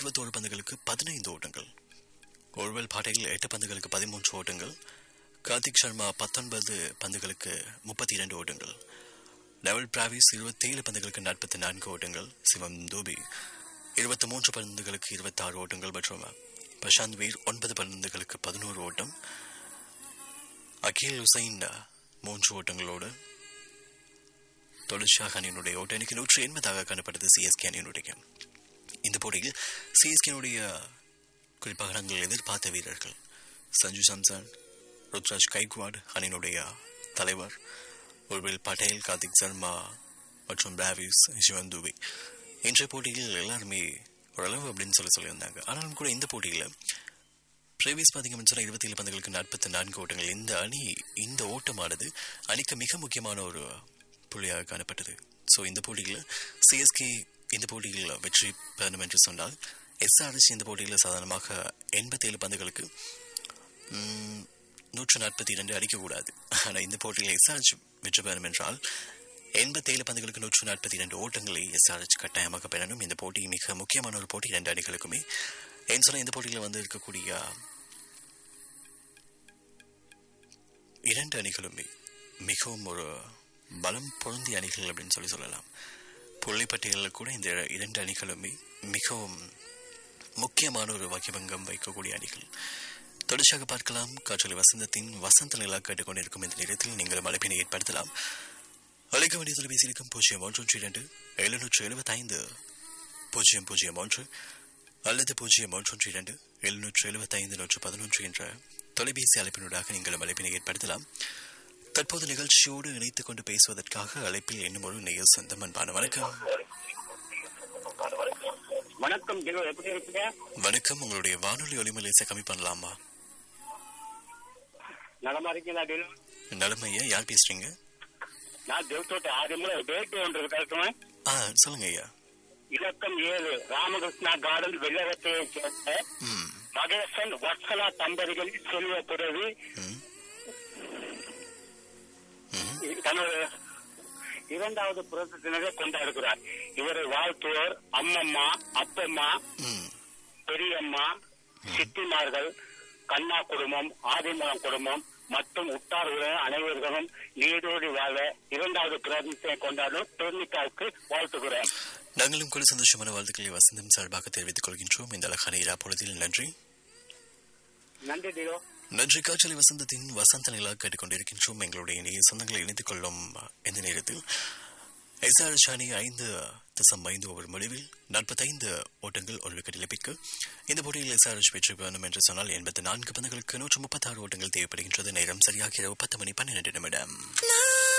இருபத்தோரு பந்துகளுக்கு பதினைந்து ஓட்டங்கள் ஒருவல் பாட்டையில் எட்டு பந்துகளுக்கு பதிமூன்று ஓட்டங்கள் கார்த்திக் சர்மா பத்தொன்பது பந்துகளுக்கு முப்பத்தி இரண்டு ஓட்டங்கள் லெவல் பிராவிஸ் இருபத்தேழு பந்துகளுக்கு நாற்பத்தி நான்கு ஓட்டங்கள் சிவம் தூபி இருபத்தி மூன்று பந்துகளுக்கு இருபத்தாறு ஓட்டங்கள் மற்றும் பிரசாந்த் வீர் ஒன்பது பந்துகளுக்கு பதினோரு ஓட்டம் அகில் ஹுசைன் மூன்று ஓட்டங்களோடு தொழிற்சாக அணியினுடைய ஓட்டம் இன்னைக்கு நூற்றி எண்பதாக காணப்பட்டது சிஎஸ்கே அணியினுடைய இந்த போட்டியில் சிஎஸ்கேனுடைய குறிப்பாக நாங்கள் எதிர்பார்த்த வீரர்கள் சஞ்சு சாம்சன் ருத்ராஜ் கைக்வாட் அணியினுடைய தலைவர் உர்வில் பட்டேல் கார்த்திக் சர்மா மற்றும் பிராவிஸ் சிவன் துபே இன்றைய போட்டியில் எல்லாருமே ஓரளவு அப்படின்னு சொல்லி சொல்லியிருந்தாங்க ஆனாலும் கூட இந்த போட்டியில் பிரேவிஸ் பார்த்தீங்கன்னு சொன்னால் இருபத்தி ஏழு பந்துகளுக்கு நாற்பத்தி நான்கு ஓட்டங்கள் இந்த அணி இந்த ஓட்டமானது அணிக்கு மிக முக்கியமான ஒரு புள்ளியாக காணப்பட்டது ஸோ இந்த போட்டியில் சிஎஸ்கே இந்த போட்டியில் வெற்றி பெறணும் என்று சொன்னால் எஸ்ஆர்எஸ் இந்த போட்டியில் சாதாரணமாக எண்பத்தேழு பந்துகளுக்கு நூற்று நாற்பத்தி இரண்டு அடிக்கக்கூடாது ஆனால் இந்த போட்டியில் எஸ்ஆர்எச் வெற்றி பெறும் என்றால் எண்பத்தேழு பந்துகளுக்கு நூற்று நாற்பத்தி இரண்டு ஓட்டங்களை எஸ்ஆர்எச் கட்டாயமாக பெறணும் இந்த போட்டி மிக முக்கியமான ஒரு போட்டி இரண்டு அணிகளுக்குமே ஏன்னு சொன்னால் இந்த போட்டியில் வந்து இருக்கக்கூடிய இரண்டு அணிகளுமே மிகவும் ஒரு பலம் பொருந்திய அணிகள் அப்படின்னு சொல்லி சொல்லலாம் புள்ளிப்பட்டியலில் கூட இந்த இரண்டு அணிகளுமே மிகவும் முக்கியமான ஒரு வகிபங்கம் வைக்கக்கூடிய அணிகள் தொடர்ச்சியாக பார்க்கலாம் காற்றலை வசந்தத்தின் வசந்த நிலா கேட்டுக்கொண்டிருக்கும் இந்த நேரத்தில் நீங்கள் அழைப்பினை ஏற்படுத்தலாம் அழைக்க வேண்டிய தொலைபேசி இருக்கும் பூஜ்ஜியம் ஒன்று இரண்டு எழுநூற்று எழுபத்தைந்து பூஜ்ஜியம் பூஜ்ஜியம் ஒன்று அல்லது பூஜ்ஜியம் ஒன்று இரண்டு எழுநூற்று எழுபத்தைந்து நூற்று பதினொன்று என்ற தொலைபேசி அழைப்பினூடாக நீங்கள் அழைப்பினை ஏற்படுத்தலாம் தற்போது நிகழ்ச்சியோடு இணைத்துக் கொண்டு பேசுவதற்காக அழைப்பில் இன்னும் ஒரு நேயர் சொந்தம் அன்பான வணக்கம் வணக்கம் ஜெகோ எப்படி இருக்கீங்க வணக்கம் உங்களுடைய வானொலி ஒலிமலேச கம்மி பண்ணலாமா நலமா இருக்கீங்களா டிலோ நலமையா யார் பேசுறீங்க நான் தேவத்தோட்ட ஆறு முறை பேட்டு ஒன்று இருக்கட்டுமே ஆ சொல்லுங்க ஐயா இலக்கம் ஏழு ராமகிருஷ்ணா கார்டன் வெள்ளவத்தையை சேர்ந்த ம் மகேசன் வத்சலா தம்பதிகளின் செல்வ பிறவி ம் ம் தனது இரண்டாவது புரட்சியினரை கொண்டாடுகிறார் இவரை வாழ்த்துவோர் அம்மம்மா அப்பம்மா ம் பெரியம்மா சித்திமார்கள் கண்ணா குடும்பம் ஆதிமலம் குடும்பம் மற்றும் உட்டார் உறவினர் அனைவர்களும் நீடோடி வாழ இரண்டாவது பிறந்தத்தை கொண்டாடும் பெருமிக்காவுக்கு வாழ்த்துகிறேன் நாங்களும் கூட சந்தோஷமான வாழ்த்துக்களை வசந்தம் சார்பாக தெரிவித்துக் கொள்கின்றோம் இந்த அழகான இரா பொழுதில் நன்றி நன்றி டியோ நன்றி காற்றலை வசந்தத்தின் வசந்த நிலா கேட்டுக்கொண்டிருக்கின்றோம் எங்களுடைய இணைய சொந்தங்களை இணைத்துக் கொள்ளும் இந்த நேரத்தில் எஸ்ஆர் ஷானி ஐந்து தசம் ஐந்து ஓவர் முடிவில் நாற்பத்தைந்து ஓட்டங்கள் ஒரு விக்கெட் இழப்பிற்கு இந்த போட்டியில் எஸ்ஆர்எச் வெற்றி பெறணும் என்று சொன்னால் எண்பத்தி நான்கு பந்துகளுக்கு நூற்று முப்பத்தாறு ஓட்டங்கள் தேவைப்படுகின்றது நேரம் சரியாக இரவு பத்து மணி பன்னிரண்டு நிமிடம்